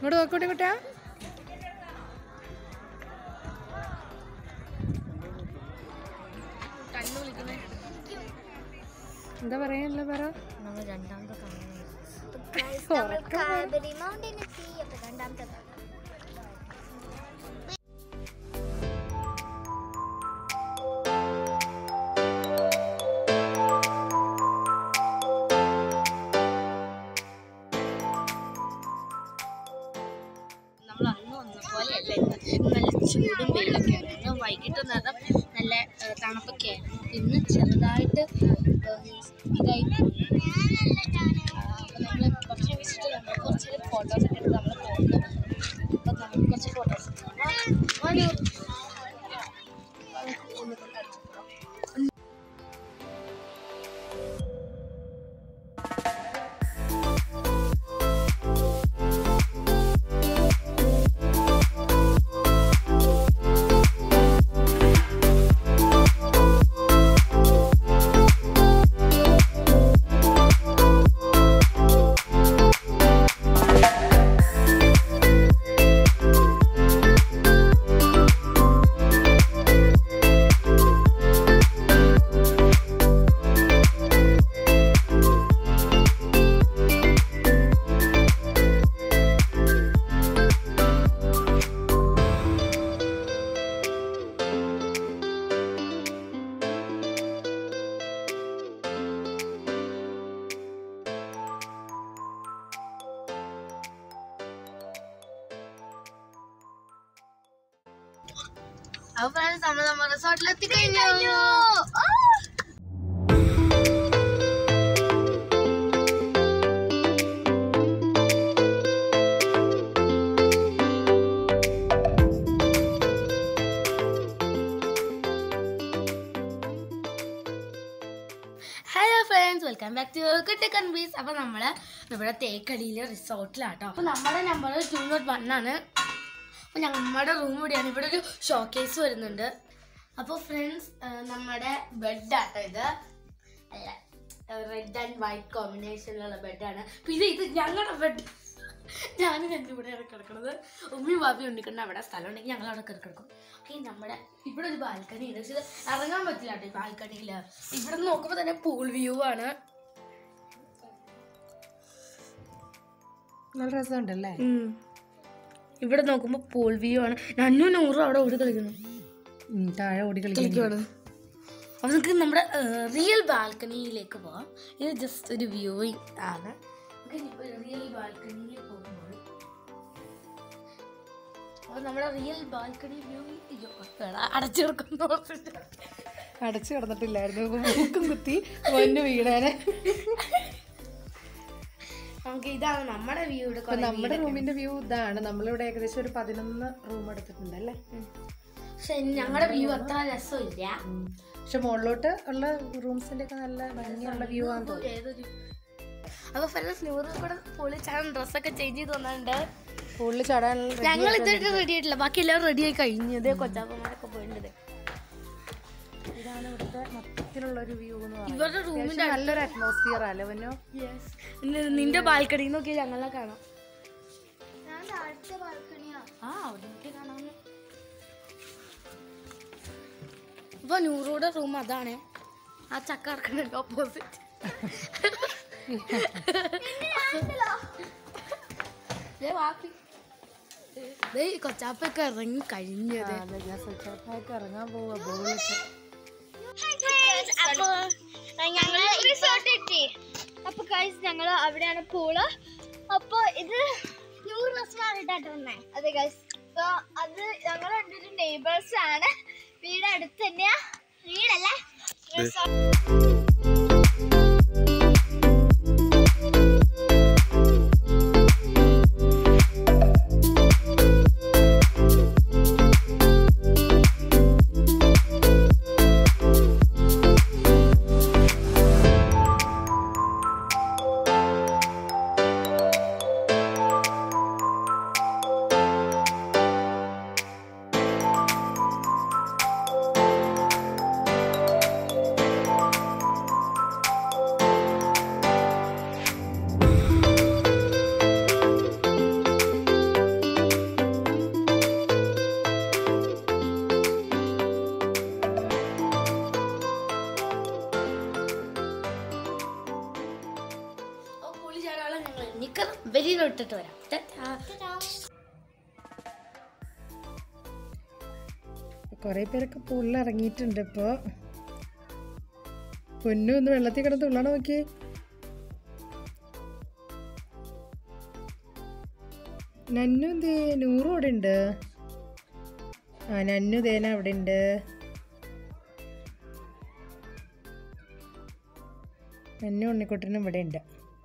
ഇങ്ങോട്ട് നോക്കട്ടെ കുട്ടാ കണ്ണു വിളിക്കുന്നേ എന്താ പറയാനുള്ള പറ നമ്മൾ രണ്ടാമത്തെ കാണുന്നത് നമ്മൾ കാൽവരി മൗണ്ടൻ എത്തി അപ്പൊ രണ്ടാമത്തെ ഭാഗം. നമ്മൾ അന്ന് വന്ന പോലെയല്ല ഇന്ന് ഇന്ന് നല്ല ചൂടും വെയിലൊക്കെയാണ് ഇന്ന് വൈകിട്ട് നേരം നല്ല ഏഹ്, തണുപ്പൊക്കെയാണ് ഇന്ന് ചെറുതായിട്ട് ഏഹ്, ഇതായി പോയി അപ്പോൾ നമ്മൾ ഭക്ഷണം കഴിച്ചിട്ട് നമ്മൾ കുറച്ച് ഫോട്ടോസ് ഒക്കെ എടുത്ത് നമ്മൾ പോകുന്നു അപ്പോൾ നമുക്ക് കുറച്ച് ഫോട്ടോസ് അപ്പോൾ ഫ്രണ്ട്സ് നമ്മൾ നമ്മുടെ റിസോർട്ടിൽ എത്തിക്കഴിഞ്ഞു hello friends welcome back to കുട്ടി കൺവീസ് അപ്പോൾ നമ്മൾ ഇവിടെ തേക്കടിയിലെ റിസോർട്ടിലാട്ടോ അപ്പോൾ നമ്മുടെ നമ്പർ ടു നോട്ട് വൺ ആണ് അപ്പോൾ നമ്മുടെ റൂം ഇവിടെയാണ് ഇവിടെ ഒരു ഷോക്കേസ് വരുന്നുണ്ട് അപ്പോൾ ഫ്രണ്ട്സ് നമ്മുടെ ബെഡാട്ടോ ഇത് അല്ല റെഡ് ആൻഡ് വൈറ്റ് കോമ്പിനേഷനിലുള്ള ബെഡാണ് പിന്നെ ഇത് ഞങ്ങളുടെ ബെഡ് ഞാനും ഞങ്ങൾ ഇവിടെയാണ് കിടക്കുന്നത് ഉമ്മയും ബാബിയും ഉണ്ണിക്കണ്ട അവിടെ സ്ഥലം ഉണ്ടെങ്കിൽ ഞങ്ങൾ അവിടെ കയറി കിടക്കും ഓക്കെ നമ്മുടെ ഇവിടെ ഒരു ബാൽക്കണി ഉണ്ട് പക്ഷെ ഇത് ഇറങ്ങാൻ പറ്റില്ല കേട്ടോ ഈ ബാൽക്കണിയിൽ ഇവിടെ നിന്ന് നോക്കുമ്പോൾ തന്നെ പൂൾ വ്യൂ ആണ് നല്ല രസമുണ്ടല്ലേ ഇവിടെ നോക്കുമ്പോൾ പൂൾ വ്യൂ ആണ് നന്നു നൂറും അവിടെ ഓടി കളിക്കുന്നു ഉം, താഴെ ഓടി കളിക്കുന്നു കളിക്കുവാണ് അപ്പോൾ നമുക്ക് നമ്മുടെ റിയൽ ബാൽക്കണിയിലേക്ക് പോവാം ഇത് ജസ്റ്റ് ഒരു വ്യൂയിങ് ആണ് റിയൽ ബാൽക്കണിയിൽ പോകുമ്പോൾ അപ്പോൾ നമ്മുടെ റിയൽ ബാൽക്കണി വ്യൂ അടച്ചു കൊടുക്കുന്നു അടച്ചു കിടന്നിട്ടില്ലായിരുന്നു ഇപ്പൊ മൂക്കും കുത്തി പൊന്നു വീടാനെ നമുക്ക് ഇതാണ് നമ്മുടെ വ്യൂ ഇവിടെ അപ്പൊ നമ്മുടെ റൂമിന്റെ വ്യൂ ഇതാണ് നമ്മളിവിടെ ഏകദേശം ഒരു പതിനൊന്ന് റൂം എടുത്തിട്ടുണ്ട് അല്ലേ പക്ഷെ ഞങ്ങളുടെ വ്യൂ അത്ര രസമില്ല പക്ഷെ മുകളിലോട്ട് ഉള്ള റൂംസിന്റെ ഒക്കെ നല്ല ഭംഗിയുള്ള വ്യൂ ആണെന്ന് തോന്നുന്നു ഏതൊരു അപ്പൊ ഫ്രണ്ട്സ് നൂറ് കൂടെ പൊളിച്ചാണ് ഡ്രസ്സൊക്കെ ചേഞ്ച് ചെയ്ത് വന്നിട്ടുണ്ട് കൂടുതൽ ചാടാനുള്ള ready ഞങ്ങൾ ഇതുവരെ റെഡി ആയിട്ടില്ല ബാക്കി എല്ലാവരും റെഡി ആയി കഴിഞ്ഞത് കൊച്ചാപ്പന്മാരൊക്കെ പോയിട്ടുണ്ട് ഇതാണ് ഇവിടുത്തെ മൊത്തത്തിലുള്ള ഒരു വ്യൂ എന്ന് പറയുന്നത് ഇവരുടെ റൂമിന്റെ അത്യാവശ്യം നല്ലൊരു അറ്റ്മോസ്ഫിയർ അല്ലേ വന്നോ നിന്റെ ബാൽക്കണിയിൽ നോക്കി ഞങ്ങളെ കാണാം ഞാൻ താഴത്തെ ബാൽക്കണിയാ ആ അവിടെ നോക്കി കാണാം അപ്പൊ നൂറുടെ റൂം അതാണ് ആ ചക്ക ഇറക്കുന്നുണ്ട് ഓപ്പോസിറ്റ് കൊച്ചാപ്പൊക്കെ ഇറങ്ങി കഴിഞ്ഞത് അതെ ഞാൻ സ്വച്ഛാപ്പൊക്കെ ഇറങ്ങാൻ പോവാ ബോളിട്ട് അപ്പൊ ഞങ്ങള് റിസോർട്ട് എത്തി അപ്പൊ ഗൈസ് ഞങ്ങള് അവിടെയാണ് പൂള് അപ്പൊ ഇത് നൂറ് ബസ്സാണ് ഇട്ടാട്ട് വന്നേ അതെ ഗൈസ് അപ്പൊ അത് ഞങ്ങൾ രണ്ടൊരു നെയ്ബേഴ്സ് ആണ് വീട് അടുത്ത് തന്നെയാ വീടല്ലേ റിസോർട്ട് നിക്കർ വെളിയിലോട്ടിട്ട് വരാം ടാറ്റാ. കുറെ പേരൊക്കെ പൂളിൽ ഇറങ്ങിയിട്ടുണ്ട് ഇപ്പൊ പൊന്നു ഒന്ന് വെള്ളത്തിൽ കിടന്ന് തുള്ളണ നോക്കി നന്നു എന്തേ നൂറും അവിടെ ഉണ്ട് ആ നന്നു ദേന അവിടെ ഉണ്ട് നന്നു ഉണ്ണിക്കുട്ടനും ഇവിടെ ഉണ്ട്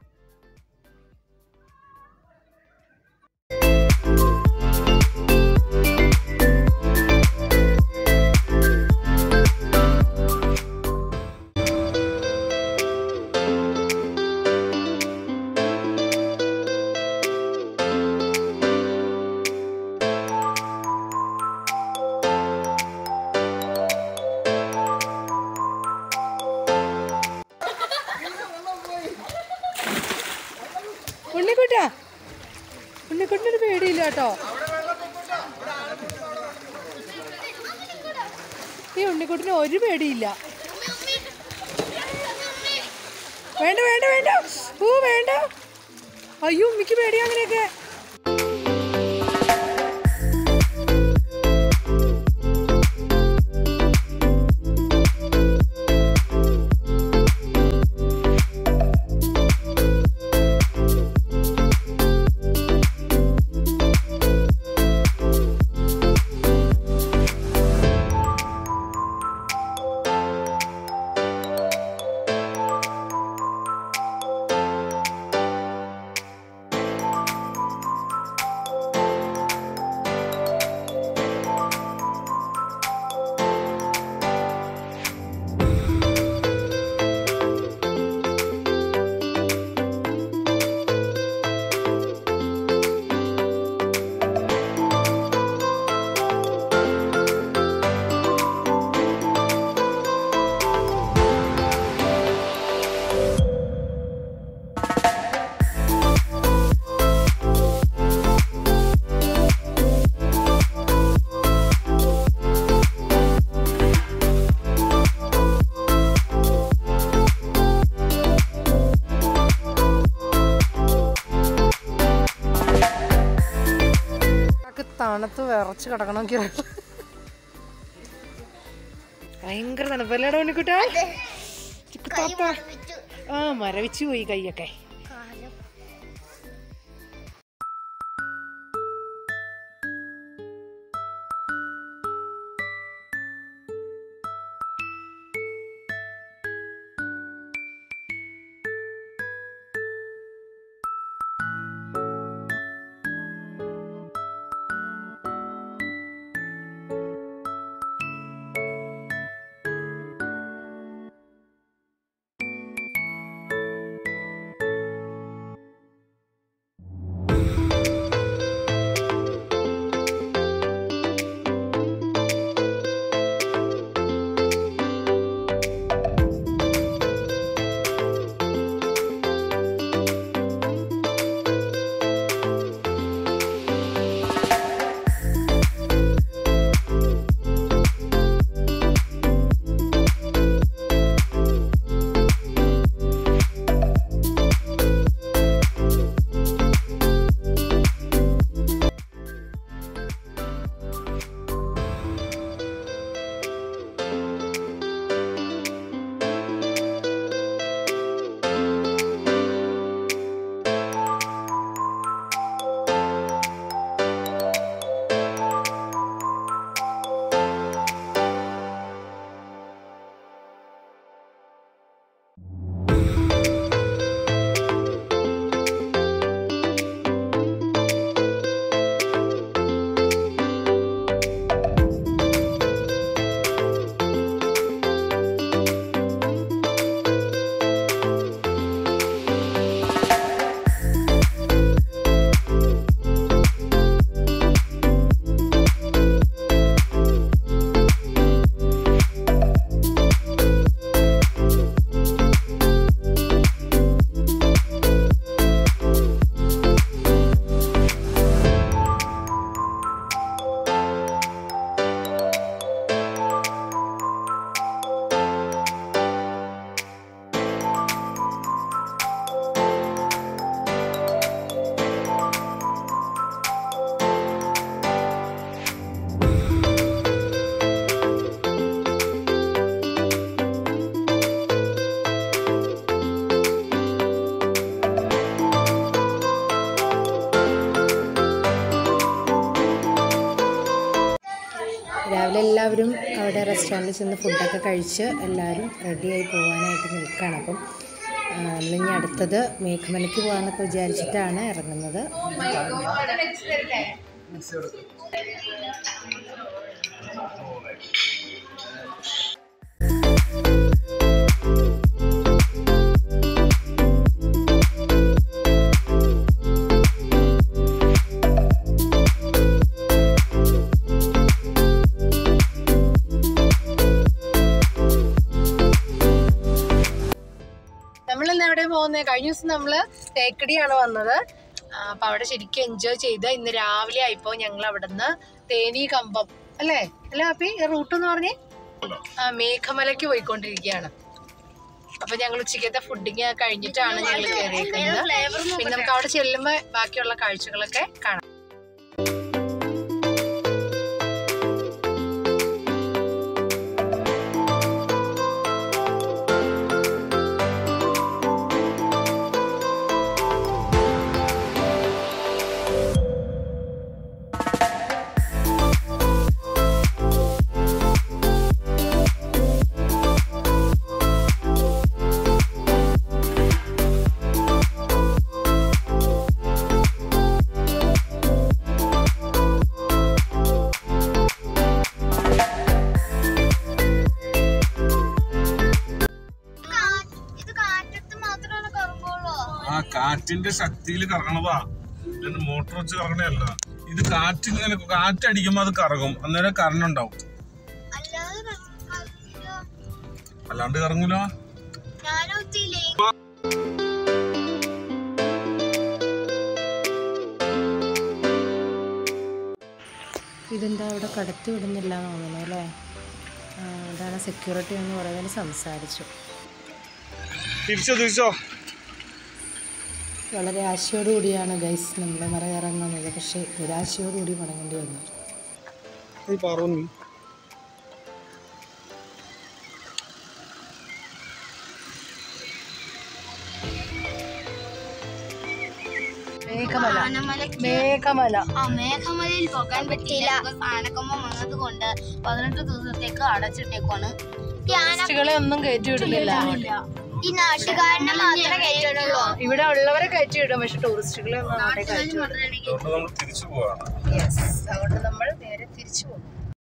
ഉണ്ണിക്കുട്ടാ ഉണ്ണിക്കുട്ടിനൊരു പേടിയില്ല കേട്ടോ ഈ ഉണ്ണിക്കുട്ടിന് ഒരു പേടിയില്ല വേണ്ട വേണ്ട വേണ്ട ഓ വേണ്ട അയ്യോ ഉമ്മിക്ക് പേടിയാ അങ്ങനെയൊക്കെ തണുത്ത് വിറച്ച് കിടക്കണമെങ്കിൽ ഭയങ്കര തണുപ്പല്ലേടാ ഉണ്ണിക്കുട്ടാ ചിക്കു താത്ത. ആ മരവിച്ചു പോയി കൈയൊക്കെ രാവിലെ എല്ലാവരും അവിടെ റെസ്റ്റോറൻറ്റിൽ ചെന്ന് ഫുഡൊക്കെ കഴിച്ച് എല്ലാവരും റെഡിയായി പോകാനായിട്ട് നിൽക്കുകയാണ് അപ്പം ആ, നമ്മളിനി അടുത്തത് മേഘമലയ്ക്ക് പോകാമെന്നൊക്കെ വിചാരിച്ചിട്ടാണ് ഇറങ്ങുന്നത് നമ്മൾ ഇന്ന് എവിടെ പോകുന്നത് കഴിഞ്ഞ ദിവസം നമ്മൾ തേക്കടിയാണ് വന്നത് ആ, അപ്പൊ അവിടെ ശരിക്കും എൻജോയ് ചെയ്ത് ഇന്ന് രാവിലെ ആയിപ്പോ ഞങ്ങൾ അവിടുന്ന് തേനി കമ്പം അല്ലേ അല്ലേ അപ്പി റൂട്ട് എന്ന് പറഞ്ഞേ ആ മേഘമലയ്ക്ക് പോയിക്കൊണ്ടിരിക്കുകയാണ് അപ്പൊ ഞങ്ങൾ ഉച്ചക്കത്തെ ഫുഡിങ് കഴിഞ്ഞിട്ടാണ് ഞങ്ങൾ കയറിയിരിക്കുന്നത് പിന്നെ നമുക്ക് അവിടെ ചെല്ലുമ്പോ ബാക്കിയുള്ള കാഴ്ചകളൊക്കെ കാണാം ഇത് കാറ്റത്ത് മാത്രമാണ് കറങ്ങുള്ളൂ ആ കാറ്റിന്റെ ശക്തിയിൽ കറങ്ങണതാ ഇതിന്റെ മോട്ടർ വെച്ച് കറങ്ങണല്ല ഇത് കാറ്റ് ഇങ്ങനെ കാറ്റടിക്കുമ്പോ അത് കറങ്ങും അന്നേരം കറണ്ട് ഉണ്ടാവും അല്ലാതെ കറങ്ങില്ല. അല്ലാണ്ട് കറങ്ങൂല ഞാനും ഉച്ചയില്ലേ ഇതെന്താ അവിടെ കടത്തി വിടുന്നില്ല എന്ന് തോന്നുന്നു അല്ലേ ആ, അതാണ് സെക്യൂരിറ്റി എന്ന് പറയുന്നതിന് സംസാരിച്ചു തിരിച്ചോ തിരിച്ചോ വളരെ ആശയോടുകൂടിയാണ് ഗൈസ് നമ്മൾ മറ ഇറങ്ങുന്നത് പക്ഷേ നിരാശയോടുകൂടി മടങ്ങേണ്ടി വന്നു ഈ പറഞ്ഞു മേഘമല ആനമലയ്ക്ക് മേഘമല ആ മേഘമലയിൽ പോകാൻ പറ്റിയില്ല ആനക്കൊമ്പം വന്നത് കൊണ്ട് പതിനെട്ട് ദിവസത്തേക്ക് അടച്ചിട്ടേക്കാണ് ഈ ആന ടൂറിസ്റ്റുകളെ ഒന്നും കയറ്റി വിടുന്നില്ല ഈ നാട്ടുകാരനെ മാത്രമേ കയറ്റുള്ളൂ ഇവിടെ ഉള്ളവരെ കയറ്റി വിടും പക്ഷെ ടൂറിസ്റ്റുകളെ ഒന്നും അങ്ങോട്ടേക്ക് കയറ്റി വിടും അതുകൊണ്ട് നമ്മൾ തിരിച്ചു പോവാണ് യെസ് അതുകൊണ്ട് നമ്മൾ നേരെ തിരിച്ചു പോകും